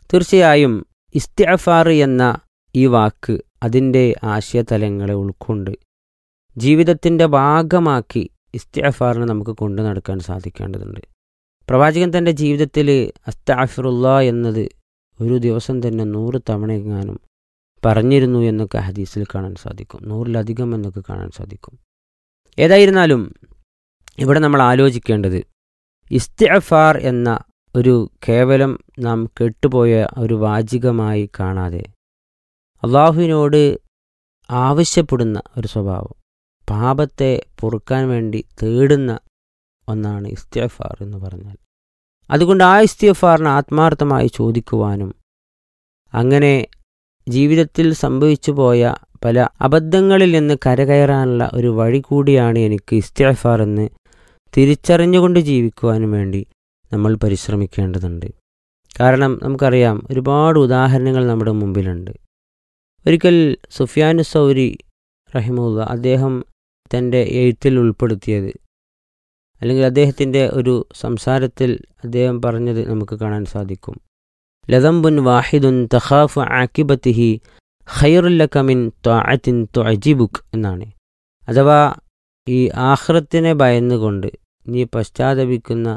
തീർച്ചയായും ഇസ്തിഅഫാർ എന്ന ഈ വാക്ക് അതിൻ്റെ ആശയതലങ്ങളെ ഉൾക്കൊണ്ട് ജീവിതത്തിൻ്റെ ഭാഗമാക്കി ഇസ്തിഅഫാറിനെ നമുക്ക് കൊണ്ടു നടക്കാൻ സാധിക്കേണ്ടതുണ്ട് പ്രവാചകൻ തൻ്റെ ജീവിതത്തിൽ അസ്താഫിറുള്ള എന്നത് ഒരു ദിവസം തന്നെ നൂറ് തവണയെങ്ങാനും പറഞ്ഞിരുന്നു എന്നൊക്കെ ഹദീസിൽ കാണാൻ സാധിക്കും നൂറിലധികം എന്നൊക്കെ കാണാൻ സാധിക്കും ഏതായിരുന്നാലും ഇവിടെ നമ്മൾ ആലോചിക്കേണ്ടത് ഇസ്തിഅഫാർ എന്ന ഒരു കേവലം നാം കെട്ടുപോയ ഒരു വാചികമായി കാണാതെ അള്ളാഹുവിനോട് ആവശ്യപ്പെടുന്ന ഒരു സ്വഭാവം പാപത്തെ പൊറുക്കാൻ വേണ്ടി തേടുന്ന ഒന്നാണ് ഇസ്തിഅഫാർ എന്ന് പറഞ്ഞാൽ അതുകൊണ്ട് ആ ഇസ്തിഅഫാറിന് ആത്മാർത്ഥമായി ചോദിക്കുവാനും അങ്ങനെ ജീവിതത്തിൽ സംഭവിച്ചു പോയ പല അബദ്ധങ്ങളിൽ നിന്ന് കരകയറാനുള്ള ഒരു വഴി കൂടിയാണ് എനിക്ക് ഇസ്തിഅഫാർ എന്ന് തിരിച്ചറിഞ്ഞുകൊണ്ട് ജീവിക്കുവാനും വേണ്ടി നമ്മൾ പരിശ്രമിക്കേണ്ടതുണ്ട് കാരണം നമുക്കറിയാം ഒരുപാട് ഉദാഹരണങ്ങൾ നമ്മുടെ മുമ്പിലുണ്ട് ഒരിക്കൽ സുഫിയാനു സൗരി റഹിമുല്ല അദ്ദേഹം തൻ്റെ എഴുത്തിൽ ഉൾപ്പെടുത്തിയത് അല്ലെങ്കിൽ അദ്ദേഹത്തിൻ്റെ ഒരു സംസാരത്തിൽ അദ്ദേഹം പറഞ്ഞത് നമുക്ക് കാണാൻ സാധിക്കും ലതംബുൻ വാഹിദുൻ തഖാഫ് ആക്കിബത്തിഹി ഖൈറുല്ലക്കമിൻ ത്വാഅത്തിൻ ത്വജിബുക്ക് എന്നാണ് അഥവാ ഈ ആഹ്റത്തിനെ ഭയന്നുകൊണ്ട് നീ പശ്ചാത്തപിക്കുന്ന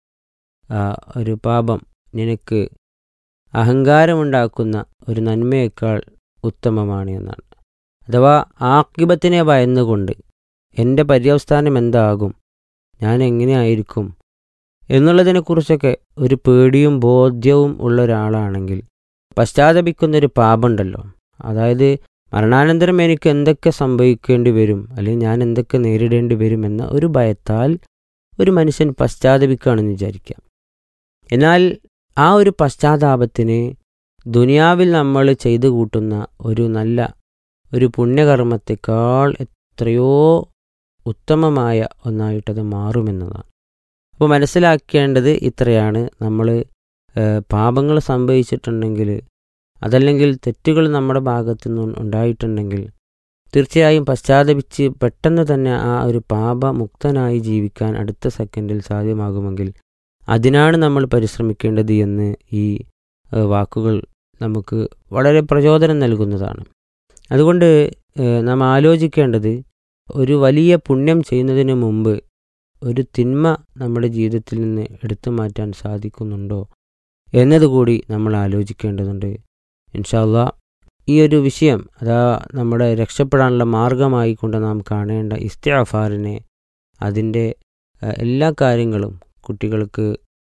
ഒരു പാപം നിനക്ക് അഹങ്കാരമുണ്ടാക്കുന്ന ഒരു നന്മയേക്കാൾ ഉത്തമമാണ് എന്നാണ് അഥവാ ആക്കിബത്തിനെ ഭയന്നുകൊണ്ട് എൻ്റെ പര്യവസ്ഥാനം എന്താകും ഞാൻ എങ്ങനെയായിരിക്കും എന്നുള്ളതിനെക്കുറിച്ചൊക്കെ ഒരു പേടിയും ബോധ്യവും ഉള്ള ഒരാളാണെങ്കിൽ പശ്ചാത്തപിക്കുന്നൊരു പാപമുണ്ടല്ലോ അതായത് മരണാനന്തരം എനിക്ക് എന്തൊക്കെ സംഭവിക്കേണ്ടി വരും അല്ലെങ്കിൽ ഞാൻ എന്തൊക്കെ നേരിടേണ്ടി വരും എന്ന ഒരു ഭയത്താൽ ഒരു മനുഷ്യൻ പശ്ചാത്തപിക്കുകയാണെന്ന് വിചാരിക്കാം എന്നാൽ ആ ഒരു പശ്ചാത്താപത്തിന് ദുനിയാവിൽ നമ്മൾ ചെയ്തു കൂട്ടുന്ന ഒരു നല്ല ഒരു പുണ്യകർമ്മത്തെക്കാൾ എത്രയോ ഉത്തമമായ ഒന്നായിട്ടത് മാറുമെന്നതാണ് അപ്പോൾ മനസ്സിലാക്കേണ്ടത് ഇത്രയാണ് നമ്മൾ പാപങ്ങൾ സംഭവിച്ചിട്ടുണ്ടെങ്കിൽ അതല്ലെങ്കിൽ തെറ്റുകൾ നമ്മുടെ ഭാഗത്തു നിന്ന് ഉണ്ടായിട്ടുണ്ടെങ്കിൽ തീർച്ചയായും പശ്ചാത്തപിച്ച് പെട്ടെന്ന് തന്നെ ആ ഒരു പാപമുക്തനായി ജീവിക്കാൻ അടുത്ത സെക്കൻഡിൽ സാധ്യമാകുമെങ്കിൽ അതിനാണ് നമ്മൾ പരിശ്രമിക്കേണ്ടത് എന്ന് ഈ വാക്കുകൾ നമുക്ക് വളരെ പ്രചോദനം നൽകുന്നതാണ് അതുകൊണ്ട് നാം ആലോചിക്കേണ്ടത് ഒരു വലിയ പുണ്യം ചെയ്യുന്നതിന് മുമ്പ് ഒരു തിന്മ നമ്മുടെ ജീവിതത്തിൽ നിന്ന് എടുത്തു മാറ്റാൻ സാധിക്കുന്നുണ്ടോ എന്നതുകൂടി നമ്മൾ ആലോചിക്കേണ്ടതുണ്ട് ഇൻഷാല്ല ഈ ഒരു വിഷയം അതാ നമ്മുടെ രക്ഷപ്പെടാനുള്ള മാർഗമായി കൊണ്ട് നാം കാണേണ്ട ഇസ്തിഅഫാറിനെ അതിൻ്റെ എല്ലാ കാര്യങ്ങളും കുട്ടികൾക്ക്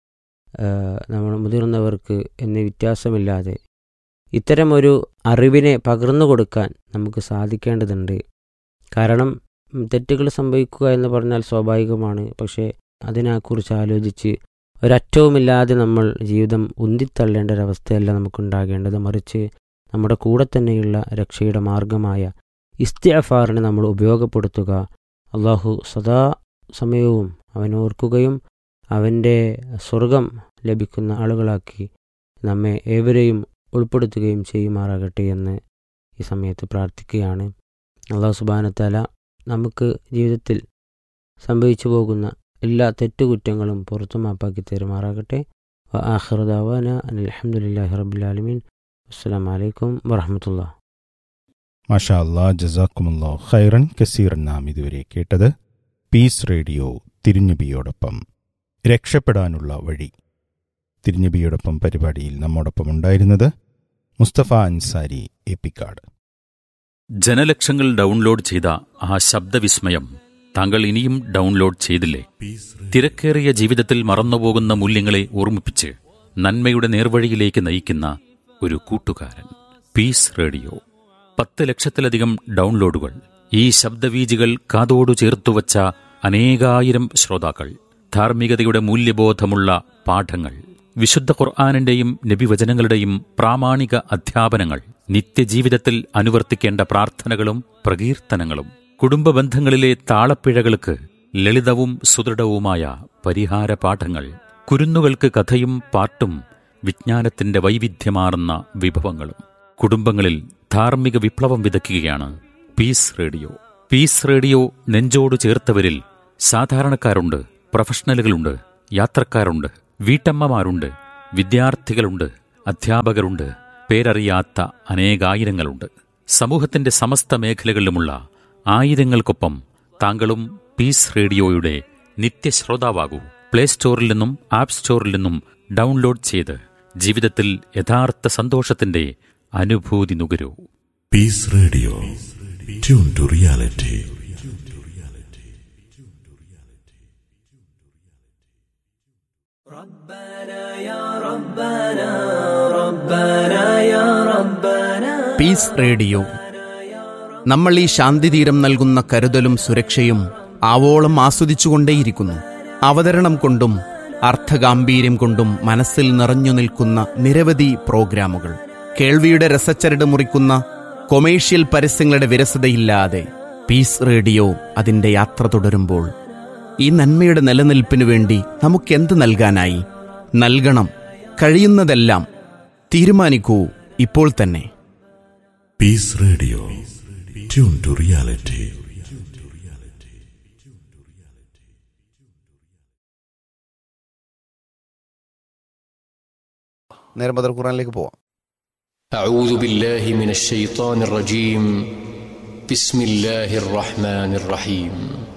നമ്മൾ മുതിർന്നവർക്ക് എന്ന വ്യത്യാസമില്ലാതെ ഇത്തരം ഒരു അറിവിനെ പകർന്നു കൊടുക്കാൻ നമുക്ക് സാധിക്കേണ്ടതുണ്ട് കാരണം തെറ്റുകൾ സംഭവിക്കുക എന്ന് പറഞ്ഞാൽ സ്വാഭാവികമാണ് പക്ഷേ അതിനെക്കുറിച്ച് ആലോചിച്ച് ഒരറ്റവുമില്ലാതെ നമ്മൾ ജീവിതം ഉന്തിത്തള്ളേണ്ട ഒരവസ്ഥയല്ല നമുക്കുണ്ടാകേണ്ടത് മറിച്ച് നമ്മുടെ കൂടെ തന്നെയുള്ള രക്ഷയുടെ മാർഗമായ ഇസ്തിഅഫാറിനെ നമ്മൾ ഉപയോഗപ്പെടുത്തുക അള്ളാഹു സദാ സമയവും അവനോർക്കുകയും അവൻ്റെ സ്വർഗം ലഭിക്കുന്ന ആളുകളാക്കി നമ്മെ ഏവരെയും ഉൾപ്പെടുത്തുകയും ചെയ്യുമാറാകട്ടെ എന്ന് ഈ സമയത്ത് പ്രാർത്ഥിക്കുകയാണ് അള്ളാഹു സുബാനത്തല നമുക്ക് ജീവിതത്തിൽ സംഭവിച്ചു പോകുന്ന എല്ലാ തെറ്റുകുറ്റങ്ങളും പുറത്തു മാപ്പാക്കി തരുമാറാകട്ടെ ആഹ്റദാവാന അലഹമുല്ലാഹി റബുലാലമീൻ അസ്സാം വലൈക്കും വറഹമത്തുള്ള മാഷാ അല്ലാ ജസാക്കുമുല്ലാ ഖൈറൻ കസീറൻ നാം ഇതുവരെ കേട്ടത് പീസ് റേഡിയോ തിരുഞ്ഞബിയോടൊപ്പം രക്ഷപ്പെടാനുള്ള വഴി തിരുഞ്ഞബിയോടൊപ്പം പരിപാടിയിൽ നമ്മോടൊപ്പം ഉണ്ടായിരുന്നത് മുസ്തഫ അൻസാരി എപ്പിക്കാട് ജനലക്ഷങ്ങൾ ഡൗൺലോഡ് ചെയ്ത ആ ശബ്ദവിസ്മയം താങ്കൾ ഇനിയും ഡൗൺലോഡ് ചെയ്തില്ലേ തിരക്കേറിയ ജീവിതത്തിൽ മറന്നുപോകുന്ന മൂല്യങ്ങളെ ഓർമ്മിപ്പിച്ച് നന്മയുടെ നേർവഴിയിലേക്ക് നയിക്കുന്ന ഒരു കൂട്ടുകാരൻ പീസ് റേഡിയോ പത്ത് ലക്ഷത്തിലധികം ഡൗൺലോഡുകൾ ഈ ശബ്ദവീജികൾ കാതോടു ചേർത്തുവച്ച അനേകായിരം ശ്രോതാക്കൾ ധാർമ്മികതയുടെ മൂല്യബോധമുള്ള പാഠങ്ങൾ വിശുദ്ധ ഖുർആാനിന്റെയും നബിവചനങ്ങളുടെയും പ്രാമാണിക അധ്യാപനങ്ങൾ നിത്യജീവിതത്തിൽ അനുവർത്തിക്കേണ്ട പ്രാർത്ഥനകളും പ്രകീർത്തനങ്ങളും കുടുംബ ബന്ധങ്ങളിലെ താളപ്പിഴകൾക്ക് ലളിതവും സുദൃഢവുമായ പരിഹാര പാഠങ്ങൾ കുരുന്നുകൾക്ക് കഥയും പാട്ടും വിജ്ഞാനത്തിന്റെ വൈവിധ്യമാർന്ന വിഭവങ്ങളും കുടുംബങ്ങളിൽ ധാർമ്മിക വിപ്ലവം വിതയ്ക്കുകയാണ് പീസ് റേഡിയോ പീസ് റേഡിയോ നെഞ്ചോട് ചേർത്തവരിൽ സാധാരണക്കാരുണ്ട് പ്രൊഫഷണലുകളുണ്ട് യാത്രക്കാരുണ്ട് വീട്ടമ്മമാരുണ്ട് വിദ്യാർത്ഥികളുണ്ട് അധ്യാപകരുണ്ട് പേരറിയാത്ത അനേകായിരങ്ങളുണ്ട് സമൂഹത്തിന്റെ സമസ്ത മേഖലകളിലുമുള്ള ആയിരങ്ങൾക്കൊപ്പം താങ്കളും പീസ് റേഡിയോയുടെ നിത്യശ്രോതാവാകൂ പ്ലേ സ്റ്റോറിൽ നിന്നും ആപ്പ് സ്റ്റോറിൽ നിന്നും ഡൗൺലോഡ് ചെയ്ത് ജീവിതത്തിൽ യഥാർത്ഥ സന്തോഷത്തിന്റെ അനുഭൂതി നുകരൂ Peace Radio. Tune to reality. Peace radio നമ്മൾ ഈ ശാന്തിതീരം നൽകുന്ന കരുതലും സുരക്ഷയും ആവോളം ആസ്വദിച്ചുകൊണ്ടേയിരിക്കുന്നു അവതരണം കൊണ്ടും അർത്ഥഗാംഭീര്യം കൊണ്ടും മനസ്സിൽ നിറഞ്ഞു നിൽക്കുന്ന നിരവധി പ്രോഗ്രാമുകൾ കേൾവിയുടെ രസച്ചരട് മുറിക്കുന്ന കൊമേഴ്ഷ്യൽ പരസ്യങ്ങളുടെ വിരസതയില്ലാതെ പീസ് റേഡിയോ അതിന്റെ യാത്ര തുടരുമ്പോൾ ഈ നന്മയുടെ നിലനിൽപ്പിനു വേണ്ടി നമുക്കെന്ത് നൽകാനായി നൽകണം കഴിയുന്നതെല്ലാം തീരുമാനിക്കൂ ഇപ്പോൾ തന്നെ Peace Radio. Tune to reality. നേരെ ബദർ ഖുറാനിലേക്ക് പോവാം أعوذ بالله من الشيطان الرجيم بسم الله الرحمن الرحيم